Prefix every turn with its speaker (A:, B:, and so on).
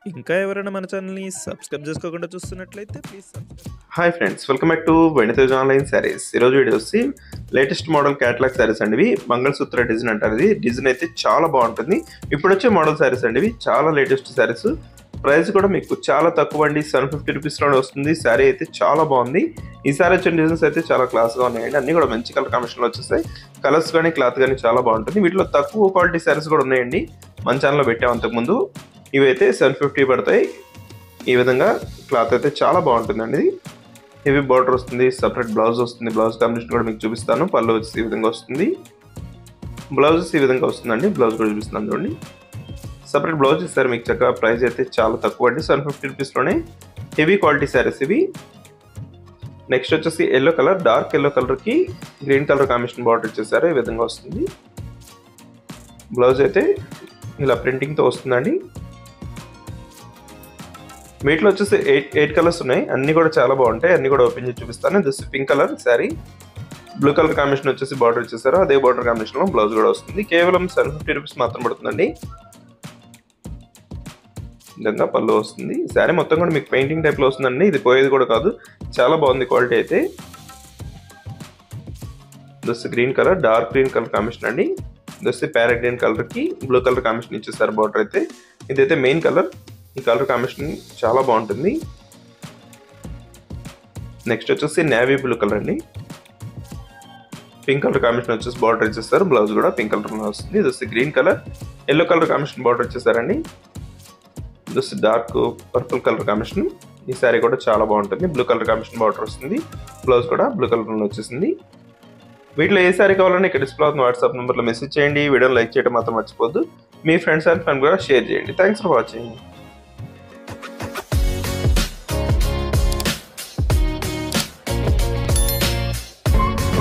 A: ఇంకా ఎవరైనా మన ఛానల్‌ని సబ్స్క్రైబ్ చేసుకోకుండా చూస్తున్నట్లయితే please subscribe
B: hi friends welcome back to Venitej online sarees ఈరోజు వీడియో వచ్చి లేటెస్ట్ మోడల్ క్యాటలాగ్ శారీస్ అండి ఇవి మంగళసూత్ర డిజైన్ అంటారు ఇది డిజైన్ అయితే చాలా బాగుంటుంది ఇప్పుడు వచ్చే మోడల్ శారీస్ అండి ఇవి చాలా లేటెస్ట్ శారీస్ ప్రైస్ కూడా మీకు చాలా తక్కువ అండి సెవెన్ ఫిఫ్టీ రూపీస్లోనే వస్తుంది శారీ అయితే చాలా బాగుంది ఈ శారీ వచ్చిన డిజైన్స్ అయితే చాలా క్లాస్గా ఉన్నాయండి అన్ని కూడా మంచి కలర్ కాంబినేషన్లో వచ్చేస్తాయి కలర్స్ కానీ క్లాత్ కానీ చాలా బాగుంటుంది వీటిలో తక్కువ క్వాలిటీ శారీస్ కూడా ఉన్నాయండి మన ఛానల్లో పెట్టాం అంతకుముందు ఇవైతే సెవెన్ ఫిఫ్టీ పడతాయి ఈ విధంగా క్లాత్ అయితే చాలా బాగుంటుందండి ఇది హెవీ బార్డర్ వస్తుంది సపరేట్ బ్లౌజ్ వస్తుంది బ్లౌజ్ కాంబినేషన్ కూడా మీకు చూపిస్తాను పళ్ళు వచ్చి ఈ విధంగా వస్తుంది బ్లౌజెస్ ఈ విధంగా వస్తుందండి బ్లౌజ్ కూడా చూపిస్తున్నాను చూడండి సపరేట్ బ్లౌజ్ ఇస్తారు మీకు చక్కగా ప్రైస్ అయితే చాలా తక్కువ అండి సెవెన్ ఫిఫ్టీ రూపీస్లోనే హెవీ క్వాలిటీ శారీస్ ఇవి నెక్స్ట్ వచ్చేసి ఎల్లో కలర్ డార్క్ ఎల్లో కలర్కి గ్రీన్ కలర్ కాంబినేషన్ బార్డర్ ఇచ్చేసారు ఈ విధంగా వస్తుంది బ్లౌజ్ అయితే ఇలా ప్రింటింగ్తో వస్తుందండి వీటిలో వచ్చేసి ఎయిట్ ఎయిట్ కలర్స్ ఉన్నాయి అన్ని కూడా చాలా బాగుంటాయి అన్ని కూడా ఓపెన్ చేసి చూపిస్తాను this pink colour saree blue colour combination వచ్చేసి బార్డర్ ఇచ్చేసారు అదే బార్డర్ కాంబినేషన్లో బ్లౌజ్ కూడా వస్తుంది కేవలం సెవెన్ ఫిఫ్టీ రూపీస్ మాత్రం పడుతుందండి విధంగా పళ్ళు వస్తుంది శారీ మొత్తం కూడా మీకు పెయింటింగ్ టైప్లో వస్తుందండి ఇది పోయేది కూడా కాదు చాలా బాగుంది క్వాలిటీ అయితే this green colour dark green colour combination అండి దస్ ప్యారెట్ గ్రీన్ కలర్కి బ్లూ కలర్ కాంబినేషన్ ఇచ్చేసారు బార్డర్ అయితే ఇదైతే మెయిన్ కలర్ ఈ కలర్ కాంబినేషన్ చాలా బాగుంటుంది నెక్స్ట్ వచ్చేసి నేవీ బ్లూ కలర్ అండి పింక్ కలర్ కాంబినేషన్ వచ్చేసి బార్డర్ ఇచ్చేస్తారు బ్లౌజ్ కూడా పింక్ కలర్ వస్తుంది ఇది వచ్చి green colour yellow colour combination border ఇచ్చేసారండి ఇది వచ్చి డార్క్ పర్పుల్ కలర్ కాంబినేషన్ ఈ శారీ కూడా చాలా బాగుంటుంది బ్లూ కలర్ కాంబినేషన్ బార్డర్ వస్తుంది బ్లౌజ్ కూడా బ్లూ కలర్ వచ్చేసింది వీటిలో ఏ శారీ కావాలని ఇక్కడ డిస్ప్లే అవుతున్న వాట్సాప్ నెంబర్లో మెసేజ్ చేయండి వీడియోని లైక్ చేయడం మాత్రం మర్చిపోద్దు మీ ఫ్రెండ్స్ అండ్ ఫ్రెండ్ కూడా షేర్ చేయండి థ్యాంక్స్ ఫర్ వాచింగ్